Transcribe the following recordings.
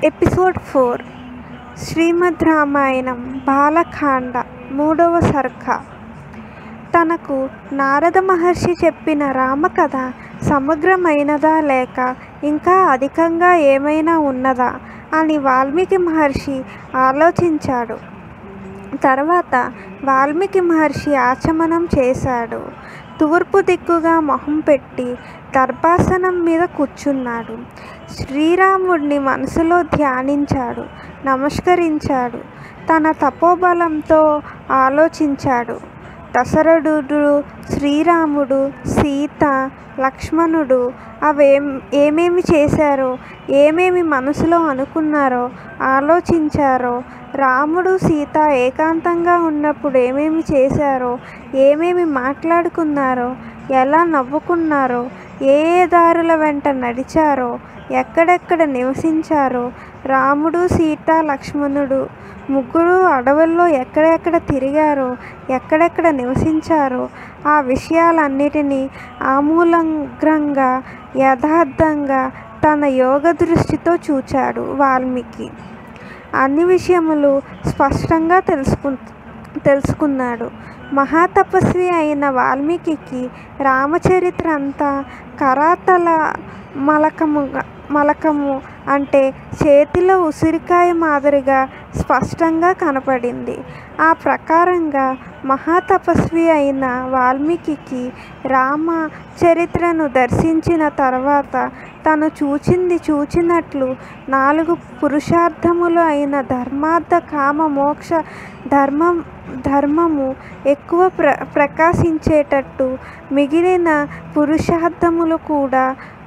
episode four Srimad Ramayanam Balakanda మూడవ సర్గ తనకు నారద మహర్షి చెప్పిన రామకథ సమగ్రమైనదా లేక ఇంకా అధికంగా ఏమైనా ఉన్నదా అని వాల్మీకి మహర్షి ఆలోచించాడు తర్వాత వాల్మీకి మహర్షి ఆచమనం చేశాడు తూర్పు దిక్కుగా మొహం పెట్టి దర్భాసనం మీద కూర్చున్నాడు శ్రీరాముడిని మనసులో ధ్యానించాడు నమస్కరించాడు తన తపోబలంతో ఆలోచించాడు దశరథుడు శ్రీరాముడు సీత లక్ష్మణుడు అవేం ఏమేమి చేశారో ఏమేమి మనసులో అనుకున్నారో ఆలోచించారో రాముడు సీత ఏకాంతంగా ఉన్నప్పుడు ఏమేమి చేశారో ఏమేమి మాట్లాడుకున్నారో ఎలా నవ్వుకున్నారో ఏ ఏ దారుల వెంట నడిచారో ఎక్కడెక్కడ నివసించారో రాముడు సీత లక్ష్మణుడు ముగ్గురు అడవుల్లో ఎక్కడెక్కడ తిరిగారో ఎక్కడెక్కడ నివసించారో ఆ విషయాలన్నిటినీ ఆమూలంగ్రంగా యథార్థంగా తన యోగ దృష్టితో చూచాడు వాల్మీకి అన్ని విషయములు స్పష్టంగా తెలుసుకు తెలుసుకున్నాడు మహాతపస్వి అయిన వాల్మీకి రామచరిత్ర అంతా కరాతల మలకముగా మలకము అంటే చేతిలో ఉసిరికాయ మాదిరిగా స్పష్టంగా కనపడింది ఆ ప్రకారంగా మహాతపస్వి అయిన వాల్మీకి రామ చరిత్రను దర్శించిన తర్వాత తను చూచింది చూచినట్లు నాలుగు పురుషార్థములు అయిన ధర్మార్థ కామ మోక్ష ధర్మం ధర్మము ఎక్కువ ప్ర ప్రకాశించేటట్టు మిగిలిన పురుషార్థములు కూడా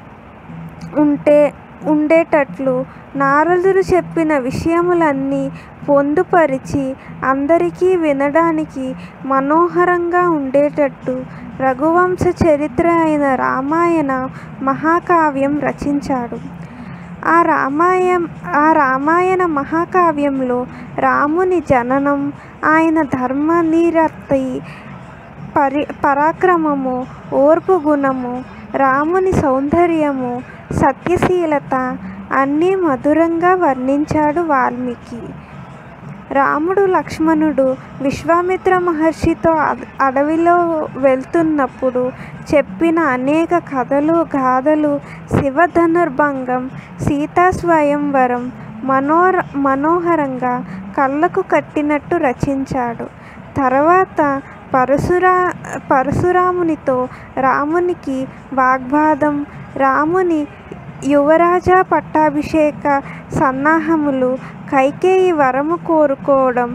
ఉంటే ఉండేటట్లు నారదుడు చెప్పిన విషయములన్నీ పొందుపరిచి అందరికీ వినడానికి మనోహరంగా ఉండేటట్టు రఘువంశ చరిత్ర అయిన రామాయణ మహాకావ్యం రచించాడు ఆ రామాయణం ఆ రామాయణ మహాకావ్యంలో రాముని జననం ఆయన ధర్మనిరతి పరి పరాక్రమము ఓర్పు గుణము రాముని సౌందర్యము సత్యశీలత అన్నీ మధురంగా వర్ణించాడు వాల్మీకి రాముడు లక్ష్మణుడు విశ్వామిత్ర మహర్షితో అడవిలో వెళ్తున్నప్పుడు చెప్పిన అనేక కథలు గాథలు శివధనుర్భంగం సీతా స్వయంవరం మనోర మనోహరంగా కళ్ళకు కట్టినట్టు రచించాడు తర్వాత పరశురా పరశురామునితో రామునికి వాగ్వాదం రాముని యువరాజ పట్టాభిషేక సన్నాహములు కైకేయి వరము కోరుకోవడం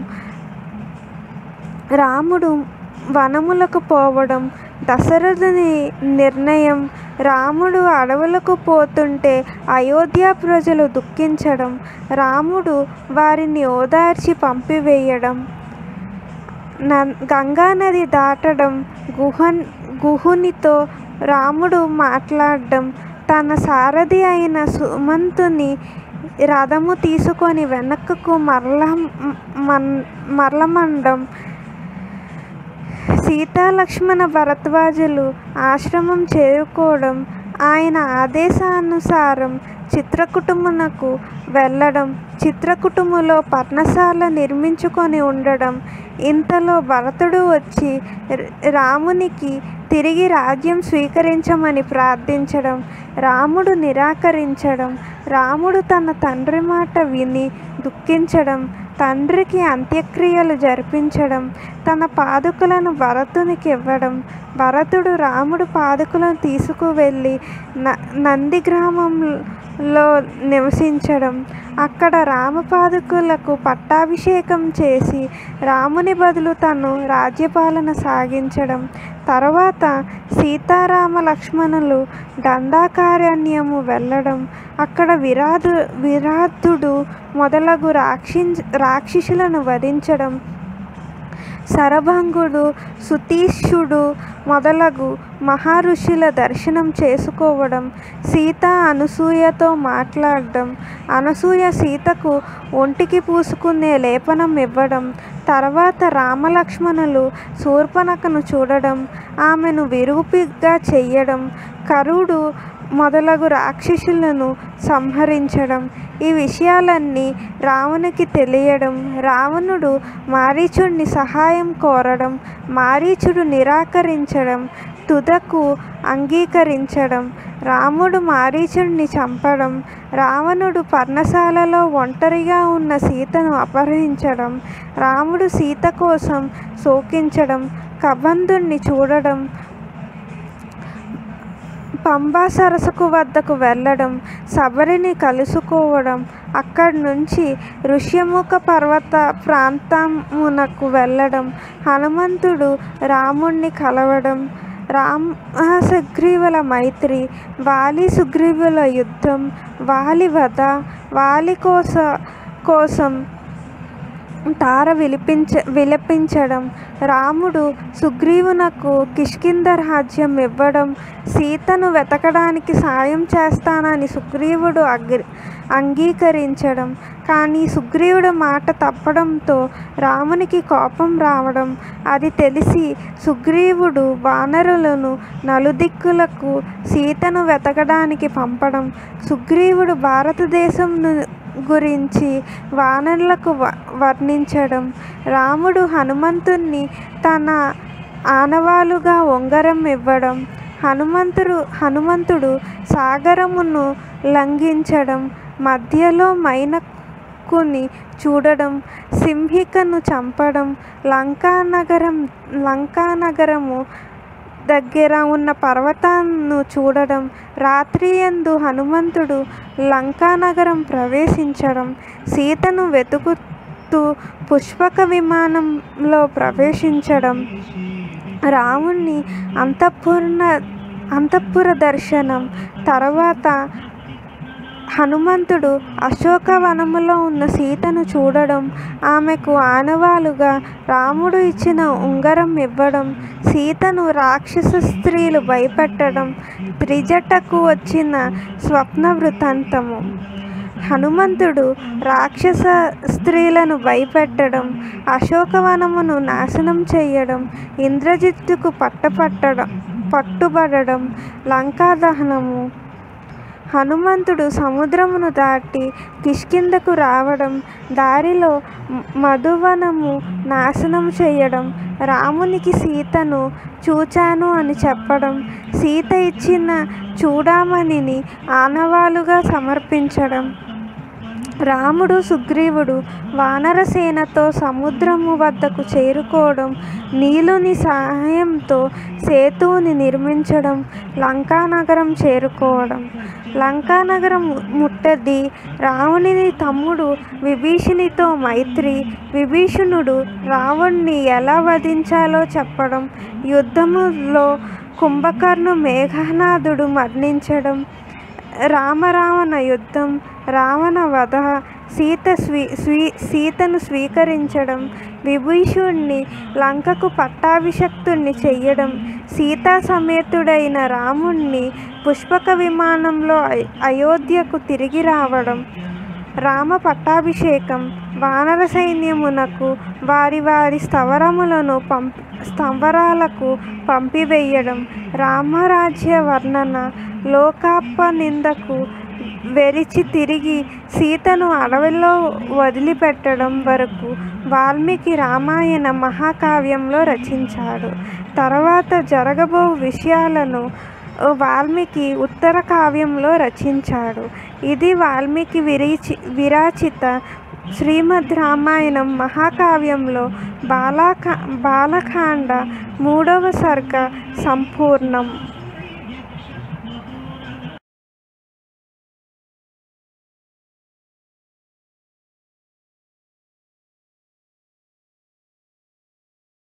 రాముడు వనములకు పోవడం దశరథుని నిర్ణయం రాముడు అడవులకు పోతుంటే అయోధ్య ప్రజలు దుఃఖించడం రాముడు వారిని ఓదార్చి పంపివేయడం గంగానది దాటడం గుహన్ గుహునితో రాముడు మాట్లాడడం తన సారథి అయిన సుమంతుని రథము తీసుకొని వెనక్కు మరల మరలమండం సీతాలక్ష్మణ భరద్వాజులు ఆశ్రమం చేరుకోవడం ఆయన ఆదేశానుసారం చిత్రకుటుంబమునకు వెళ్ళడం చిత్రకుటుంబంలో పర్ణశాల నిర్మించుకొని ఉండడం ఇంతలో భరతుడు వచ్చి రామునికి తిరిగి రాజ్యం స్వీకరించమని ప్రార్థించడం రాముడు నిరాకరించడం రాముడు తన తండ్రి మాట విని దుఃఖించడం తండ్రికి అంత్యక్రియలు జరిపించడం తన పాదుకులను భరతునికి ఇవ్వడం భరతుడు రాముడు పాదుకులను తీసుకువెళ్ళి నంది గ్రామంలో నివసించడం అక్కడ రామపాదుకులకు పట్టాభిషేకం చేసి రాముని బదులు తను రాజ్యపాలన సాగించడం తర్వాత సీతారామ లక్ష్మణులు దండాకారణ్యము వెళ్ళడం అక్కడ విరాధు విరాధుడు మొదలగు రాక్షి రాక్షసులను వధించడం శరభంగుడు సుతీష్యుడు మొదలగు మహర్షుల దర్శనం చేసుకోవడం సీత అనసూయతో మాట్లాడడం అనసూయ సీతకు ఒంటికి పూసుకునే లేపనం ఇవ్వడం తర్వాత రామలక్ష్మణులు శూర్పణఖను చూడడం ఆమెను విరూపిగా చెయ్యడం కరుడు మొదలగు రాక్షసులను సంహరించడం ఈ విషయాలన్నీ రావణునికి తెలియడం రావణుడు మారీచుడిని సహాయం కోరడం మారీచుడు నిరాకరించడం తుదకు అంగీకరించడం రాముడు మారీచుడిని చంపడం రావణుడు పర్ణశాలలో ఒంటరిగా ఉన్న సీతను అపహరించడం రాముడు సీత కోసం శోకించడం కబంధుణ్ణి చూడడం పంబా సరస్సుకు వద్దకు వెళ్ళడం శబరిని కలుసుకోవడం అక్కడి నుంచి ఋష్యముఖ పర్వత ప్రాంతమునకు వెళ్ళడం హనుమంతుడు రాముణ్ణి కలవడం రామ సుగ్రీవుల మైత్రి వాలి సుగ్రీవుల యుద్ధం వాలి వధ వాలి కోస కోసం తార విలిపించ విలపించడం రాముడు సుగ్రీవునకు కిష్కింద రాజ్యం ఇవ్వడం సీతను వెతకడానికి సాయం చేస్తానని సుగ్రీవుడు అగ్రి అంగీకరించడం కానీ సుగ్రీవుడు మాట తప్పడంతో రామునికి కోపం రావడం అది తెలిసి సుగ్రీవుడు వానరులను నలుదిక్కులకు సీతను వెతకడానికి పంపడం సుగ్రీవుడు భారతదేశం గురించి వానరులకు వర్ణించడం రాముడు హనుమంతుణ్ణి తన ఆనవాలుగా ఉంగరం ఇవ్వడం హనుమంతుడు హనుమంతుడు సాగరమును లంఘించడం మధ్యలో మైనకుని చూడడం సింహికను చంపడం లంకానగరం లంకానగరము దగ్గర ఉన్న పర్వతాన్ని చూడడం రాత్రి యందు హనుమంతుడు లంకానగరం ప్రవేశించడం సీతను వెతుకుతూ పుష్పక విమానంలో ప్రవేశించడం రాముణ్ణి అంతఃపుర అంతఃపుర దర్శనం తర్వాత హనుమంతుడు అశోకవనములో ఉన్న సీతను చూడడం ఆమెకు ఆనవాలుగా రాముడు ఇచ్చిన ఉంగరం ఇవ్వడం సీతను రాక్షస స్త్రీలు భయపెట్టడం త్రిజటకు వచ్చిన స్వప్న వృత్తాంతము హనుమంతుడు రాక్షస స్త్రీలను భయపెట్టడం అశోకవనమును నాశనం చేయడం ఇంద్రజిత్తుకు పట్టపట్టడం పట్టుబడడం లంకా దహనము హనుమంతుడు సముద్రమును దాటి కిష్కిందకు రావడం దారిలో మధువనము నాశనం చేయడం రామునికి సీతను చూచాను అని చెప్పడం సీత ఇచ్చిన చూడామణిని ఆనవాలుగా సమర్పించడం రాముడు సుగ్రీవుడు వానరసేనతో సముద్రము వద్దకు చేరుకోవడం నీలుని సహాయంతో సేతువుని నిర్మించడం లంకానగరం చేరుకోవడం లంకానగరం ముట్టడి రావణుని తమ్ముడు విభీషణితో మైత్రి విభీషణుడు రావణ్ణి ఎలా వధించాలో చెప్పడం యుద్ధములో కుంభకర్ణు మేఘనాథుడు మరణించడం రామరావణ యుద్ధం రావణ వధ సీత స్వీ స్వీ సీతను స్వీకరించడం విభీషుణ్ణి లంకకు పట్టాభిషక్తుణ్ణి చెయ్యడం సీతా సమేతుడైన రాముణ్ణి పుష్పక విమానంలో అయోధ్యకు తిరిగి రావడం రామ పట్టాభిషేకం వానర సైన్యమునకు వారి వారి స్థవరములను పంపి స్థవరాలకు పంపివేయడం రామరాజ్య వర్ణన లోకాప నిందకు వెరిచి తిరిగి సీతను అడవిలో వదిలిపెట్టడం వరకు వాల్మీకి రామాయణ మహాకావ్యంలో రచించాడు తర్వాత జరగబో విషయాలను వాల్మీకి ఉత్తర కావ్యంలో రచించాడు ఇది వాల్మీకి విరిచి విరాచిత శ్రీమద్ రామాయణం మహాకావ్యంలో బాలకా బాలకాండ మూడవ సర్గ సంపూర్ణం